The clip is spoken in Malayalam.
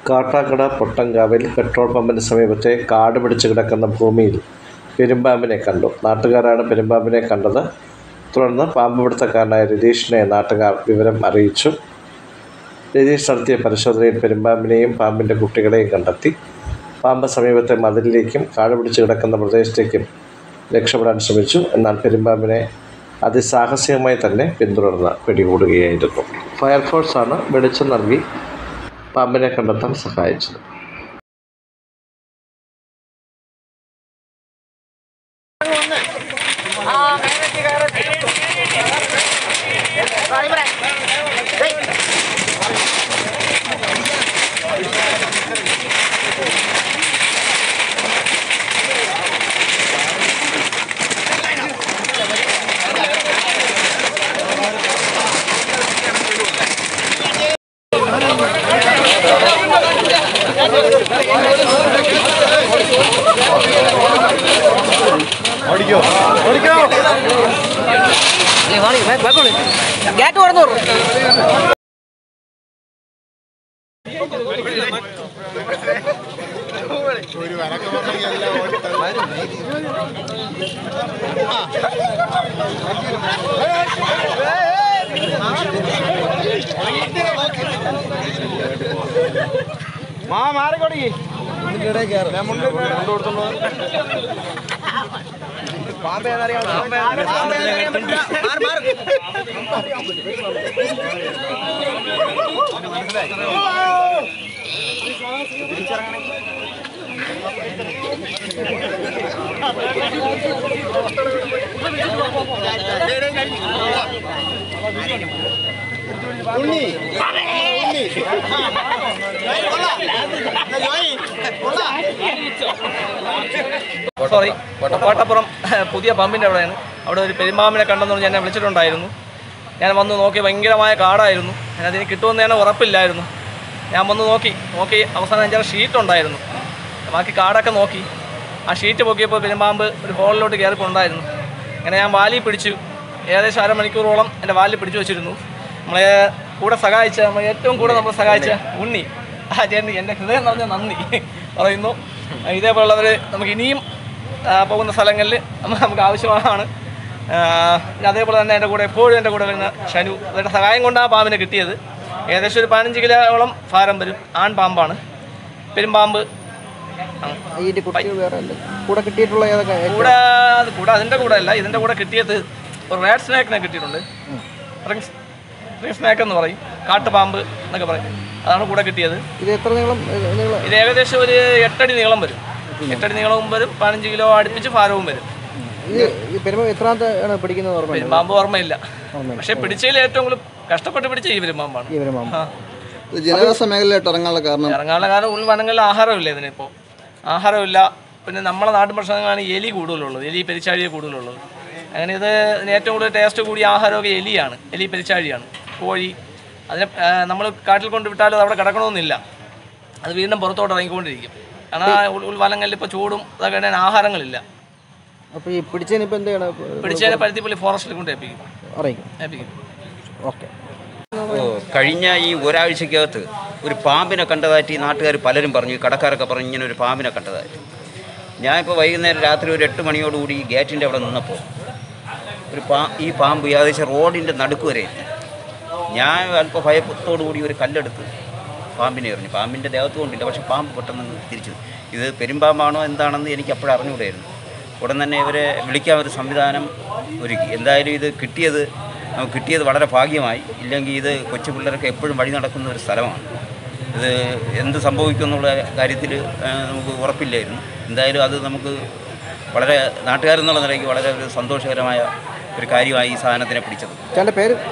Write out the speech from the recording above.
കാട്ടാക്കട പൊട്ടൻകാവിൽ പെട്രോൾ പമ്പിന് സമീപത്തെ കാട് പിടിച്ച് കിടക്കുന്ന ഭൂമിയിൽ പെരുമ്പാമ്പിനെ കണ്ടു നാട്ടുകാരാണ് പെരുമ്പാമ്പിനെ കണ്ടത് തുടർന്ന് പാമ്പ് പിടുത്തക്കാരനായ രതീഷിനെ നാട്ടുകാർ വിവരം അറിയിച്ചു രതീഷ് നടത്തിയ പരിശോധനയിൽ പെരുമ്പാമ്പിനെയും പാമ്പിൻ്റെ കുട്ടികളെയും കണ്ടെത്തി പാമ്പ് സമീപത്തെ മതിലിലേക്കും കാട് പിടിച്ച് കിടക്കുന്ന പ്രദേശത്തേക്കും രക്ഷപ്പെടാൻ ശ്രമിച്ചു എന്നാൽ പെരുമ്പാമ്പിനെ അതിസാഹസികമായി തന്നെ പിന്തുടർന്ന് പിടികൂടുകയായിരുന്നു ഫയർഫോഴ്സാണ് വെളിച്ചം നൽകി പാമ്പിനെ കണ്ടെത്താൻ സഹായിച്ചത് ഗേറ്റ് തുറന്നു വിടും. മാ മാറിക്കൊടുക്കി സോറി കോട്ടപ്പുറം പുതിയ പമ്പിൻ്റെ അവിടെയാണ് അവിടെ ഒരു പെരുമ്പാമ്പിനെ കണ്ടെന്ന് പറഞ്ഞ് എന്നെ വിളിച്ചിട്ടുണ്ടായിരുന്നു ഞാൻ വന്ന് നോക്കി ഭയങ്കരമായ കാടായിരുന്നു അതിന് കിട്ടുമെന്ന് ഞാൻ ഉറപ്പില്ലായിരുന്നു ഞാൻ വന്ന് നോക്കി നോക്കി അവസാനം അഞ്ചാറ് ഷീറ്റ് ഉണ്ടായിരുന്നു ബാക്കി കാടൊക്കെ നോക്കി ആ ഷീറ്റ് പൊക്കിയപ്പോൾ പെരുമ്പാമ്പ് ഒരു ഹോളിലോട്ട് കയറിക്കൊണ്ടായിരുന്നു അങ്ങനെ ഞാൻ വാലി പിടിച്ചു ഏകദേശം അരമണിക്കൂറോളം എൻ്റെ വാലിൽ പിടിച്ചു വെച്ചിരുന്നു നമ്മളെ കൂടെ സഹായിച്ച നമ്മൾ ഏറ്റവും കൂടെ നമ്മളെ സഹായിച്ച ഉണ്ണി ആ ചേട്ടൻ എൻ്റെ ഹൃദയം നിറഞ്ഞ നന്ദി പറയുന്നു ഇതേപോലുള്ളവർ നമുക്ക് ഇനിയും ആ, പോകുന്ന സ്ഥലങ്ങളിൽ നമ്മ- നമുക്ക് ആവശ്യമാണ് ആ, പിന്നെ അതേപോലെ തന്നെ എൻ്റെ കൂടെ എപ്പോഴും എൻ്റെ കൂടെ വരുന്ന ഷനു അവരുടെ സഹായം കൊണ്ടാണ് പാമ്പിനെ കിട്ടിയത് ഏകദേശം ഒരു പതിനഞ്ച് കിലോയോളം ഭാരം വരും ആൺ പാമ്പാണ് പെരുമ്പാമ്പ് ആ. ഇതിന്റെ കുട്ടികൾ വേറെ അല്ല. കൂടെ കിട്ടിയിട്ടുള്ള ഏതൊക്കെ കൂടെ അത് കൂടെ അതിൻ്റെ കൂടെ അല്ല ഇതിൻ്റെ കൂടെ കിട്ടിയത് ഒരു റേഡ് സ്നാക്കിനെ കിട്ടിയിട്ടുണ്ട് റിംഗ് റിംഗ് സ്നാക്ക് എന്ന് പറയും കാട്ടുപാമ്പ് എന്നൊക്കെ പറയും അതാണ് കൂടെ കിട്ടിയത് ഇത് എത്ര നീളം ഏ, നീളം ഇത് ഏകദേശം ഒരു എട്ടടി നീളം വരും എട്ടടി നീളവും വരും പതിനഞ്ച് കിലോ അടുപ്പിച്ച് ഭാരവും വരും ഇത് ഈ പെരുമ എത്രാമത്തെ ആണ് പിടിക്കുന്നത് ഓർമ്മ പെരുമ്പാമ്പ് ഓർമ്മയില്ല പക്ഷെ പിടിച്ചതിൽ ഏറ്റവും കൂടുതൽ കഷ്ടപ്പെട്ട് പിടിച്ച ഈ പെരുമ്പാമ്പാണ് ഈ പെരുമാ ആ. ഇത് ജനവാസ മേഖലയിലോട്ട് ഇറങ്ങാനുള്ള കാരണം ഇറങ്ങാനുള്ള കാരണം ഉൾവനങ്ങളിൽ ആഹാരമില്ല ഇതിനിപ്പോൾ ആഹാരമില്ല പിന്നെ നമ്മളെ നാട്ടിൻ ഭക്ഷണങ്ങളാണ് എലി കൂടുതലുള്ളത് എലി പെരിച്ചാഴിയെ കൂടുതലുള്ളത് അങ്ങനെ ഇത് ഇതിന് ഏറ്റവും കൂടുതൽ ടേസ്റ്റ് കൂടിയ ആഹാരമൊക്കെ എലിയാണ് എലി പെരിച്ചാഴിയാണ് കോഴി അതിനെ നമ്മൾ കാട്ടിൽ കൊണ്ട് വിട്ടാലും അത് അവിടെ കിടക്കണമെന്നില്ല അത് വീണ്ടും പുറത്തോട്ട് ഇറങ്ങിക്കൊണ്ടിരിക്കും കാരണം ആ ഉൾ- ഉൾവനങ്ങളിൽ ഇപ്പോൾ ചൂടും ഇതൊക്കെ ആണെങ്കിൽ ആഹാരങ്ങളില്ല അപ്പൊ ഈ പിടിച്ചതിന് ഇപ്പൊ എന്ത് ചെയ്യണം പിടിച്ചതിനെ പരുത്തിപ്പള്ളി ഫോറസ്റ്റിൽ കൊണ്ട് ഏൽപ്പിക്കും അറിയിക്കും ഏൽപ്പിക്കും ഓക്കെ ഓ, കഴിഞ്ഞ ഈ ഒരാഴ്ചക്കകത്ത് ഒരു പാമ്പിനെ കണ്ടതായിട്ട് ഈ നാട്ടുകാർ പലരും പറഞ്ഞു ഈ കടക്കാരൊക്കെ പറഞ്ഞു ഇങ്ങനെ ഒരു പാമ്പിനെ കണ്ടതായിട്ട് ഞാനിപ്പോൾ വൈകുന്നേരം രാത്രി ഒരു എട്ട് മണിയോടുകൂടി ഗേറ്റിൻ്റെ അവിടെ നിന്നപ്പോൾ ഒരു പാ ഈ പാമ്പ് ഏകദേശം റോഡിൻ്റെ നടുക്ക് വരെ എത്തി ഞാൻ അല്പം ഭയത്തോടു കൂടി ഒരു കല്ലെടുത്ത് പാമ്പിനെ എറിഞ്ഞു പാമ്പിൻ്റെ ദേഹത്ത് കൊണ്ടില്ല പക്ഷേ പാമ്പ് പെട്ടെന്ന് തിരിച്ചു ഇത് പെരുമ്പാമ്പാണോ എന്താണെന്ന് എനിക്ക് അപ്പോഴും അറിഞ്ഞുകൂടായിരുന്നു ഉടൻ തന്നെ ഇവരെ വിളിക്കാൻ ഒരു സംവിധാനം ഒരുക്കി എന്തായാലും ഇത് കിട്ടിയത് നമുക്ക് കിട്ടിയത് വളരെ ഭാഗ്യമായി ഇല്ലെങ്കിൽ ഇത് കൊച്ചു പിള്ളേരൊക്കെ എപ്പോഴും വഴി നടക്കുന്ന ഒരു സ്ഥലമാണ് ഇത് എന്ത് സംഭവിക്കും എന്നുള്ള കാര്യത്തിൽ നമുക്ക് ഉറപ്പില്ലായിരുന്നു എന്തായാലും അത് നമുക്ക് വളരെ നാട്ടുകാരെന്നുള്ള നിലയ്ക്ക് വളരെ ഒരു സന്തോഷകരമായ ഒരു കാര്യമായി ഈ സാധനത്തിനെ പിടിച്ചത് ചേട്ടൻ്റെ പേര്